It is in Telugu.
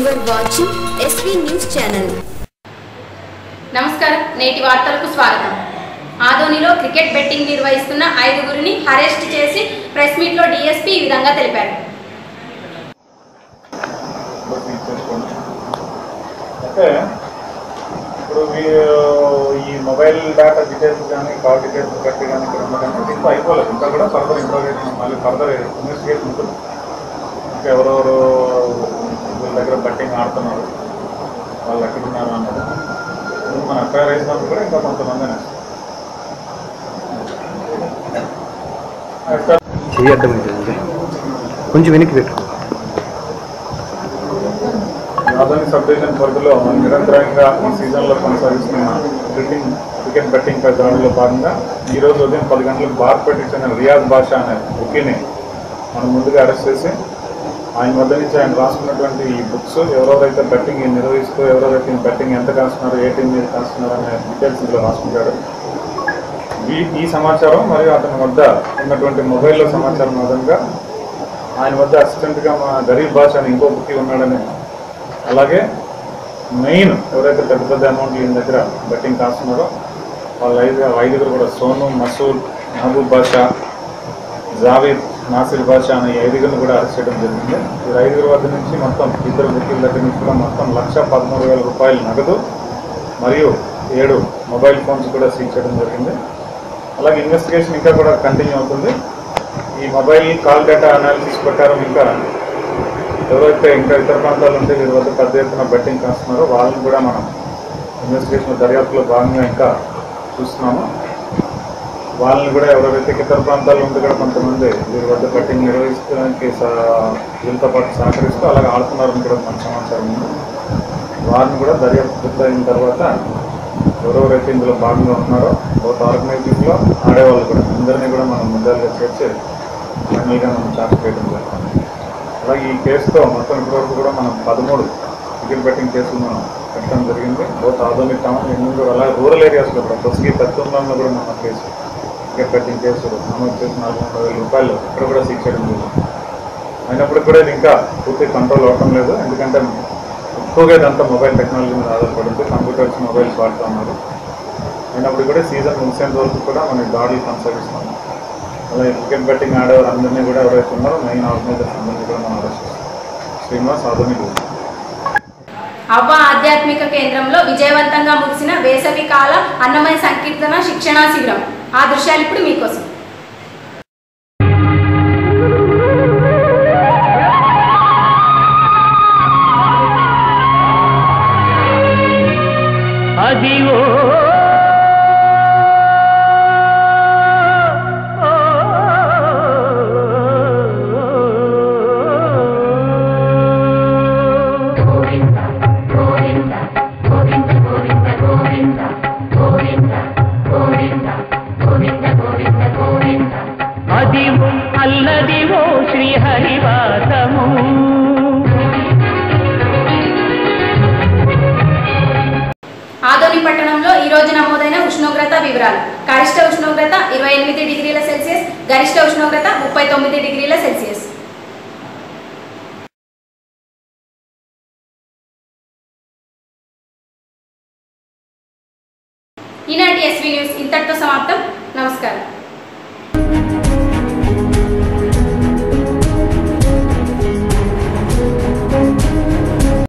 You are watching SV News Channel. నమస్కారం నేటి వార్తలకు స్వాగతం ఆదోనిలో క్రికెట్ బెట్టింగ్ నిర్వహిస్తున్న ఐదుగురిని అరెస్ట్ చేసి ప్రెస్ మీట్లో డీఎస్పీ ఈ విధంగా తెలిపారు అంటే ఇప్పుడు మీరు ఈ మొబైల్ డేటా డీటెయిల్స్ కానీ కాల్ డీటెయిల్స్ కట్టి కానీ ఇక్కడ ఉన్న కానీ దీంతో అయిపోలేదు ఇంకా కూడా ఫర్దర్ ఇంట్రోగేషన్ మళ్ళీ ఫర్దర్ ఇన్వెస్టిగేషన్ ఉంటుంది ఇంకా ఎవరెవరు వీళ్ళ దగ్గర బట్టింగ్ ఆడుతున్నారు వాళ్ళు ఎక్కడ ఉన్నారు అన్నది ఇప్పుడు మన ఎఫ్ఐఆర్ వేసినప్పుడు కూడా ఇంకా కొంతమంది చెయ్యి అర్థమవుతుంది కొంచెం వెనక్కి పెట్టు ఆధునిక సబ్ డివిజన్ పరిధిలో నిరంతరంగా ఈ సీజన్లో కొనసాగిస్తున్న క్రికెట్ క్రికెట్ బెట్టింగ్ పై దాడిలో భాగంగా ఈ రోజు ఉదయం పది గంటలకు బార్పేటకి చెందిన రియాజ్ బాషా అనే బుకీని మనం ముందుగా అరెస్ట్ చేసి ఆయన వద్ద నుంచి ఆయన రాసుకున్నటువంటి ఈ బుక్స్ ఎవరెవరైతే బెట్టింగ్ నిర్వహిస్తూ ఎవరెవరైతే ఈ బెట్టింగ్ ఎంత కాస్తున్నారు ఏ టీం మీద కాస్తున్నారు అనే డీటెయిల్స్ ఇందులో రాసుకుంటాడు ఈ ఈ సమాచారం మరియు అతని వద్ద ఉన్నటువంటి మొబైల్లో సమాచారం ఆధారంగా ఆయన వద్ద అసిస్టెంట్గా మా గరీబ్ బాష్ అని ఇంకో బుక్కి ఉన్నాడని అలాగే మెయిన్ ఎవరైతే పెద్ద పెద్ద అమౌంట్ ఈయన దగ్గర బెట్టింగ్ కాస్తున్నారో వాళ్ళ ఐదు ఐదుగురు కూడా సోను మసూద్ మహబూబ్ బాషా జావేద్ నాసిర్ బాషా అనే ఈ ఐదుగురిని కూడా అరెస్ట్ చేయడం జరిగింది ఈ ఐదుగురు వద్ద నుంచి మొత్తం ఇద్దరు బుక్కీల దగ్గర నుంచి కూడా మొత్తం లక్ష పదమూడు వేల రూపాయలు నగదు మరియు ఏడు మొబైల్ ఫోన్స్ కూడా సీజ్ చేయడం జరిగింది అలాగే ఇన్వెస్టిగేషన్ ఇంకా కూడా కంటిన్యూ అవుతుంది ఈ మొబైల్ కాల్ డేటా అనాలిసిస్ ప్రకారం ఇంకా ఎవరైతే ఇంకా ఇతర ప్రాంతాలు ఉంటే వీరి వద్ద పెద్ద ఎత్తున బెట్టింగ్ కాస్తున్నారో వాళ్ళని కూడా మనం ఇన్వెస్టిగేషన్ దర్యాప్తులో భాగంగా ఇంకా చూస్తున్నాము వాళ్ళని కూడా ఎవరైతే ఇతర ప్రాంతాల్లో ఉంటే కూడా కొంతమంది వీరి వద్ద బెట్టింగ్ నిర్వహించడానికి సా- వీళ్ళతో పాటు సహకరిస్తూ అలాగే ఆడుతున్నారని కూడా మనకు సమాచారం ఉంది వారిని కూడా దర్యాప్తు పూర్తయిన తర్వాత ఎవరెవరైతే ఇందులో భాగంగా ఉన్నారో ఒక ఆర్గనైజింగ్లో ఆడేవాళ్ళు కూడా అందరినీ కూడా మనం ముద్దాలుగా చేర్చి ఫైనల్గా మనం చార్జ్ చేయడం జరుగుతుంది అలాగే ఈ కేసుతో మొత్తం ఇప్పటివరకు కూడా మనం పదమూడు టికెట్ బెట్టింగ్ కేసులు మనం పెట్టడం జరిగింది బోత్ ఆధునిక టౌన్ ఎన్నో అలాగే రూరల్ ఏరియాస్లో కూడా బస్కి పెత్తంలో కూడా మన కేసు టికెట్ బెట్టింగ్ కేసు నమోదు చేసి నాలుగు వందల వేల రూపాయలు ఇక్కడ కూడా శిక్ష చేయడం జరిగింది అయినప్పటికీ కూడా ఇది ఇంకా పూర్తి కంట్రోల్ అవటం లేదు ఎందుకంటే ఎక్కువగా ఇదంతా మొబైల్ టెక్నాలజీ మీద ఆధారపడింది కంప్యూటర్స్ మొబైల్స్ వాడుతూ ఉన్నారు అయినప్పుడు కూడా సీజన్ ముగిసేంత వరకు కూడా మనం ఈ దాడులు కొనసాగిస్తున్నాం అలాగే క్రికెట్ బెట్టింగ్ ఆడేవారు అందరినీ కూడా ఎవరైతే ఉన్నారో మెయిన్ ఆర్గనైజర్స్ అందరినీ కూడా మనం అరెస్ట్ చేస్తాం శ్రీనివాస్ ఆధునిక అవ్వ ఆధ్యాత్మిక కేంద్రంలో విజయవంతంగా ముగిసిన వేసవి కాల అన్నమయ సంకీర్తన శిక్షణా శిబిరం ఆ దృశ్యాలు ఇప్పుడు మీకోసం అదివో అదివో అల్లదివో శ్రీహరివాసము ఆదోని పట్టణంలో ఈ రోజు నమోదైన ఉష్ణోగ్రత వివరాలు గరిష్ట ఉష్ణోగ్రత ఇరవై ఎనిమిది డిగ్రీల సెల్సియస్ గరిష్ట ఉష్ణోగ్రత ముప్పై తొమ్మిది డిగ్రీల సెల్సియస్ ఈనాటి ఎస్వీ న్యూస్ ఇంతటితో సమాప్తం నమస్కారం